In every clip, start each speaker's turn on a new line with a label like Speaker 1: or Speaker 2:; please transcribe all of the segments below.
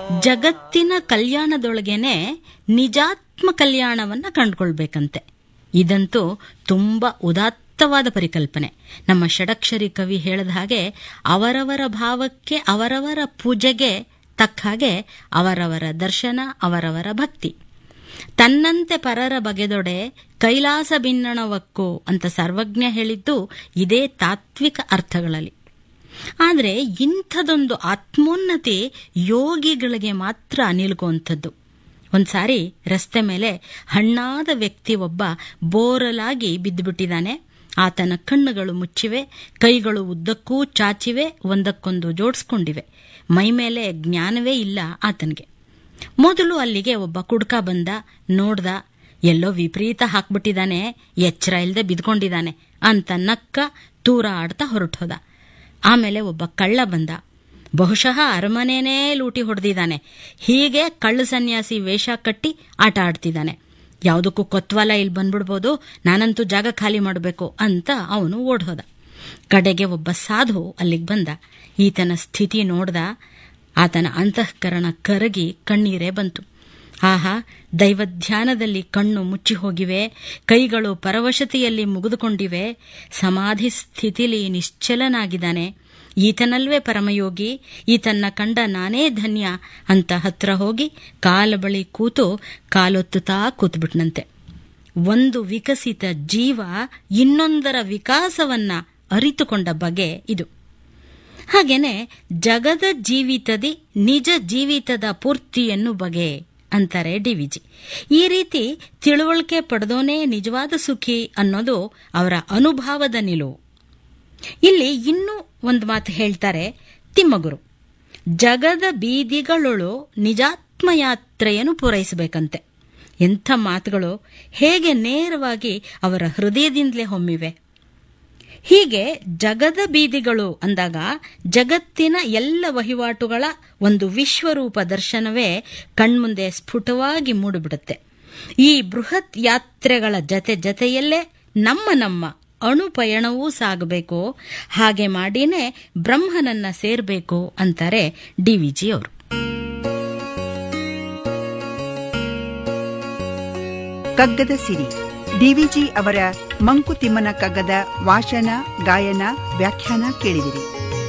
Speaker 1: ಜಗತ್ತಿನ ಕಲ್ಯಾಣದೊಳಗೇನೆ ನಿಜಾತ್ಮ ಕಲ್ಯಾಣವನ್ನ ಕಂಡುಕೊಳ್ಬೇಕಂತೆ ಇದಂತೂ ತುಂಬಾ ಉದಾತ್ತವಾದ ಪರಿಕಲ್ಪನೆ ನಮ್ಮ ಷಡಕ್ಷರಿ ಕವಿ ಹೇಳದ ಹಾಗೆ ಅವರವರ ಭಾವಕ್ಕೆ ಅವರವರ ಪೂಜೆಗೆ ತಕ್ಕ ಹಾಗೆ ಅವರವರ ದರ್ಶನ ಅವರವರ ಭಕ್ತಿ ತನ್ನಂತೆ ಪರರ ಬಗೆದೊಡೆ ಕೈಲಾಸ ಭಿನ್ನಣವಕ್ಕೂ ಅಂತ ಸರ್ವಜ್ಞ ಹೇಳಿದ್ದು ಇದೇ ತಾತ್ವಿಕ ಅರ್ಥಗಳಲ್ಲಿ ಆದರೆ ಇಂಥದೊಂದು ಆತ್ಮೋನ್ನತಿ ಯೋಗಿಗಳಿಗೆ ಮಾತ್ರ ನಿಲುಕುವಂಥದ್ದು ಒಂದ್ಸಾರಿ ರಸ್ತೆ ಮೇಲೆ ಹಣ್ಣಾದ ವ್ಯಕ್ತಿ ಒಬ್ಬ ಬೋರಲಾಗಿ ಬಿದ್ದುಬಿಟ್ಟಿದ್ದಾನೆ ಆತನ ಕಣ್ಣುಗಳು ಮುಚ್ಚಿವೆ ಕೈಗಳು ಉದ್ದಕ್ಕೂ ಚಾಚಿವೆ ಒಂದಕ್ಕೊಂದು ಜೋಡಿಸ್ಕೊಂಡಿವೆ ಮೈ ಮೇಲೆ ಜ್ಞಾನವೇ ಇಲ್ಲ ಆತನಿಗೆ ಮೊದಲು ಅಲ್ಲಿಗೆ ಒಬ್ಬ ಕುಡ್ಕ ಬಂದ ನೋಡ್ದ ಎಲ್ಲೋ ವಿಪರೀತ ಹಾಕ್ಬಿಟ್ಟಿದ್ದಾನೆ ಎಚ್ಚರ ಇಲ್ಲದೆ ಬಿದ್ಕೊಂಡಿದ್ದಾನೆ ಅಂತ ನಕ್ಕ ತೂರ ಆಡ್ತಾ ಹೊರಟೋದ ಆಮೇಲೆ ಒಬ್ಬ ಕಳ್ಳ ಬಂದ ಬಹುಶಃ ಅರಮನೆನೇ ಲೂಟಿ ಹೊಡೆದಿದ್ದಾನೆ ಹೀಗೆ ಕಳ್ಳ ಸನ್ಯಾಸಿ ವೇಷ ಕಟ್ಟಿ ಆಟ ಆಡ್ತಿದ್ದಾನೆ ಯಾವುದಕ್ಕೂ ಕೊತ್ವಾಲ ಇಲ್ಲಿ ಬಂದ್ಬಿಡ್ಬೋದು ನಾನಂತೂ ಜಾಗ ಖಾಲಿ ಮಾಡಬೇಕು ಅಂತ ಅವನು ಓಡ್ಹೋದ ಕಡೆಗೆ ಒಬ್ಬ ಸಾಧು ಅಲ್ಲಿಗೆ ಬಂದ ಈತನ ಸ್ಥಿತಿ ನೋಡ್ದ ಆತನ ಅಂತಃಕರಣ ಕರಗಿ ಕಣ್ಣೀರೇ ಬಂತು ಆಹಾ ದೈವಧ್ಯಾನದಲ್ಲಿ ಕಣ್ಣು ಮುಚ್ಚಿ ಹೋಗಿವೆ ಕೈಗಳು ಪರವಶತೆಯಲ್ಲಿ ಮುಗಿದುಕೊಂಡಿವೆ ಸಮಾಧಿ ಸ್ಥಿತಿಲಿ ನಿಶ್ಚಲನಾಗಿದ್ದಾನೆ ಈತನಲ್ವೇ ಪರಮಯೋಗಿ ಈತನ್ನ ಕಂಡ ನಾನೇ ಧನ್ಯ ಅಂತ ಹತ್ರ ಹೋಗಿ ಕಾಲ ಬಳಿ ಕೂತು ಕಾಲೊತ್ತುತ್ತಾ ಕೂತ್ಬಿಟ್ನಂತೆ ಒಂದು ವಿಕಸಿತ ಜೀವ ಇನ್ನೊಂದರ ವಿಕಾಸವನ್ನ ಅರಿತುಕೊಂಡ ಬಗೆ ಇದು ಹಾಗೇನೆ ಜಗದ ಜೀವಿತದಿ ನಿಜ ಜೀವಿತದ ಪೂರ್ತಿಯನ್ನು ಬಗೆ ಅಂತಾರೆ ಡಿವಿಜಿ ಈ ರೀತಿ ತಿಳುವಳಿಕೆ ಪಡೆದೋನೇ ನಿಜವಾದ ಸುಖಿ ಅನ್ನೋದು ಅವರ ಅನುಭವದ ನಿಲುವು ಇಲ್ಲಿ ಇನ್ನೂ ಒಂದು ಮಾತು ಹೇಳ್ತಾರೆ ತಿಮ್ಮಗುರು ಜಗದ ಬೀದಿಗಳೊಳು ನಿಜಾತ್ಮ ಯಾತ್ರೆಯನ್ನು ಪೂರೈಸಬೇಕಂತೆ ಎಂಥ ಮಾತುಗಳು ಹೇಗೆ ನೇರವಾಗಿ ಅವರ ಹೃದಯದಿಂದಲೇ ಹೊಮ್ಮಿವೆ ಹೀಗೆ ಜಗದ ಬೀದಿಗಳು ಅಂದಾಗ ಜಗತ್ತಿನ ಎಲ್ಲ ವಹಿವಾಟುಗಳ ಒಂದು ವಿಶ್ವರೂಪ ದರ್ಶನವೇ ಕಣ್ಮುಂದೆ ಸ್ಫುಟವಾಗಿ ಮೂಡಿಬಿಡುತ್ತೆ ಈ ಬೃಹತ್ ಯಾತ್ರೆಗಳ ಜತೆ ಜತೆಯಲ್ಲೇ ನಮ್ಮ ನಮ್ಮ ಅಣುಪಯಣವೂ ಸಾಗಬೇಕು ಹಾಗೆ ಮಾಡಿನೇ ಬ್ರಹ್ಮನನ್ನ ಸೇರಬೇಕು ಅಂತಾರೆ ಡಿವಿಜಿ ಅವರು
Speaker 2: ಕಗ್ಗದ ಸಿರಿ ಡಿವಿಜಿ ಅವರ ಮಂಕುತಿಮ್ಮನ ಕಗ್ಗದ ವಾಚನ ಗಾಯನ ವ್ಯಾಖ್ಯಾನ ಕೇಳಿದಿರಿ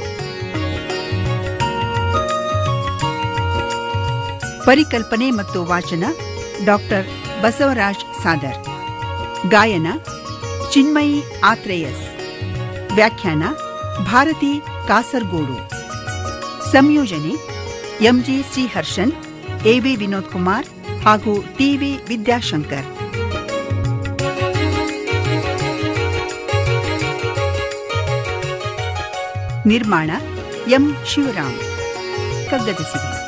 Speaker 2: ಪರಿಕಲ್ಪನೆ ಮತ್ತು ವಾಚನ ಡಾಕ್ಟರ್ ಬಸವರಾಜ್ ಸಾದರ್ ಗಾಯನ ಚಿನ್ಮಯಿ ಆತ್ರೇಯಸ್ ವ್ಯಾಖ್ಯಾನ ಭಾರತಿ ಕಾಸರ್ಗೋಡು ಸಂಯೋಜನೆ ಎಂಜಿ ಶ್ರೀಹರ್ಷನ್ ಎಬಿ ವಿನೋದ್ ಕುಮಾರ್ ಹಾಗೂ ಟಿವಿ ವಿದ್ಯಾಶಂಕರ್ ನಿರ್ಮಾಣ ಎಂ ಶಿವರಾಮ್ ಕಗ್ಗದ ಸಿರಿ